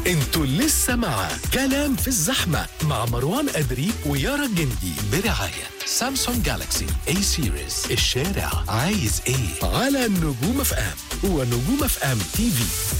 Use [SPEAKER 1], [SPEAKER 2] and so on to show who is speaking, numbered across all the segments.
[SPEAKER 1] انتوا لسه مع كلام في الزحمة مع مروان أدري ويارا الجندي برعاية سامسونج جالاكسي اي سيريز الشارع عايز ايه على نجوم اف ام ونجوم اف ام تي في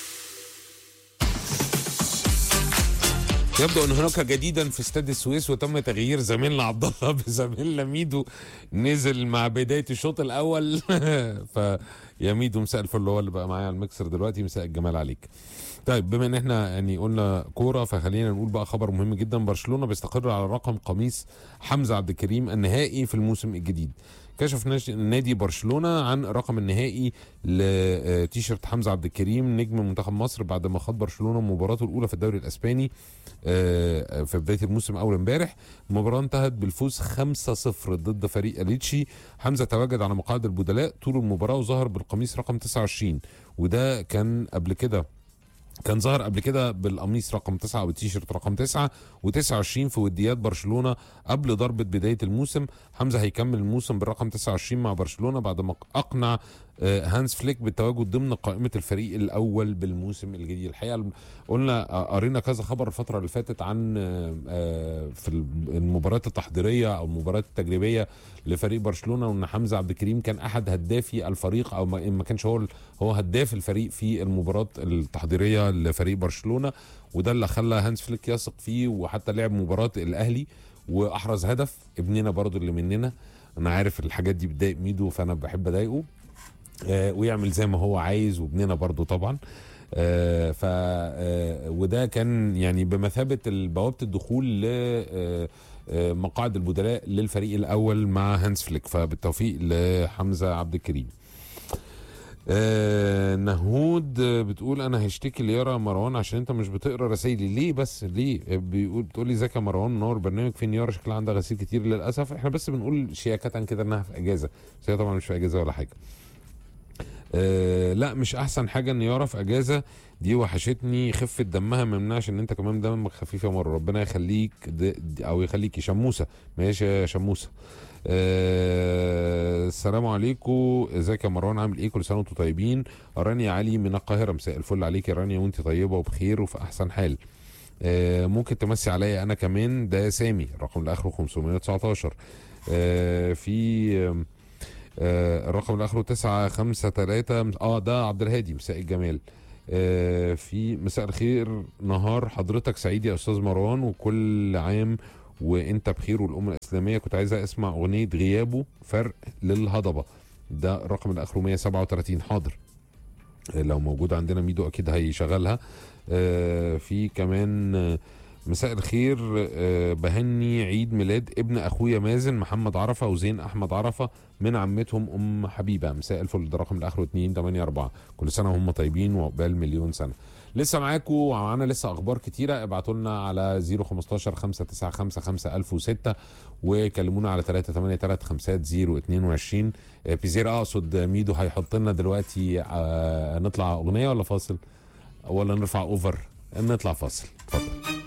[SPEAKER 2] يبدو ان هناك جديدا في استاد السويس وتم تغيير زميلنا عبد الله بزميلنا ميدو نزل مع بدايه الشوط الاول فيا ميدو مساء الفل هو اللي بقى معايا على المكسر دلوقتي مساء الجمال عليك طيب بما ان احنا يعني قلنا كوره فخلينا نقول بقى خبر مهم جدا برشلونه بيستقر على رقم قميص حمزه عبد الكريم النهائي في الموسم الجديد كشف ناش- نادي برشلونه عن الرقم النهائي لتيشيرت حمزه عبد الكريم نجم منتخب مصر بعد ما خاض برشلونه مباراته الاولى في الدوري الاسباني آه، في بدايه الموسم اول امبارح المباراه انتهت بالفوز 5-0 ضد فريق اليتشي حمزه تواجد على مقاعد البدلاء طول المباراه وظهر بالقميص رقم 29 وده كان قبل كده كان ظهر قبل كده بالقميص رقم 9 او التيشيرت رقم 9 و29 في وديات برشلونه قبل ضربه بدايه الموسم حمزه هيكمل الموسم بالرقم 29 مع برشلونه بعد ما اقنع آه، هانز فليك بالتواجد ضمن قائمه الفريق الاول بالموسم الجديد الحقيقه قلنا آه، قرينا كذا خبر الفتره اللي فاتت عن آه، آه، في المباريات التحضيريه او المباريات التجريبيه لفريق برشلونه وان حمزه عبد الكريم كان احد هدافي الفريق او ما إن ما كانش هو هو هداف الفريق في المباراه التحضيريه لفريق برشلونه وده اللي خلى هانز فليك يثق فيه وحتى لعب مباراه الاهلي واحرز هدف ابننا برضو اللي مننا انا عارف الحاجات دي بتضايق ميدو فانا بحب اضايقه آه، ويعمل زي ما هو عايز وابننا برضو طبعا آه، ف آه، وده كان يعني بمثابه بوابه الدخول ل آه، آه، مقاعد البدلاء للفريق الاول مع هانز فليك فبالتوفيق لحمزه عبد الكريم آه نهود آه، بتقول انا هشتكي ليارا مروان عشان انت مش بتقرا رسايلي ليه بس ليه آه، بيقول بتقول لي ازيك يا مروان منور برنامج فين يارا شكلها عندها غسيل كتير للاسف احنا بس بنقول شياكه كده انها في اجازه بس هي طبعا مش في اجازه ولا حاجه آه لا مش احسن حاجه ان يارا في اجازه دي وحشتني خفه دمها ما يمنعش ان انت كمان دمك خفيف يا مره ربنا يخليك د- د- او يخليكي شموسه ماشي يا شموسه آه السلام عليكم ازيك يا مروان عامل ايه كل سنه وانتم طيبين رانيا علي من القاهره مساء الفل عليك يا رانيا وانت طيبه وبخير وفي احسن حال آه ممكن تمسي عليا انا كمان ده سامي الرقم اللي اخره 519 آه في آم، آه الرقم اللي اخره 953 اه ده عبد الهادي مساء الجمال آه في مساء الخير نهار حضرتك سعيد يا استاذ مروان وكل عام وانت بخير والامه الاسلاميه كنت عايز اسمع اغنيه غيابه فرق للهضبه ده الرقم اللي اخره 137 حاضر آه، لو موجود عندنا ميدو اكيد هيشغلها آه، في كمان آه، مساء الخير آه، بهني عيد ميلاد ابن اخويا مازن محمد عرفه وزين احمد عرفه من عمتهم ام حبيبه مساء الفل ده الرقم اللي اخره 284 كل سنه وهم طيبين وعقبال مليون سنه لسه معاكم ومعانا لسه اخبار كتيره ابعتوا لنا على 015 595 5006 وكلمونا على 383 بيزير اقصد ميدو هيحط لنا دلوقتي آه، نطلع اغنيه ولا فاصل ولا نرفع اوفر نطلع فاصل اتفضل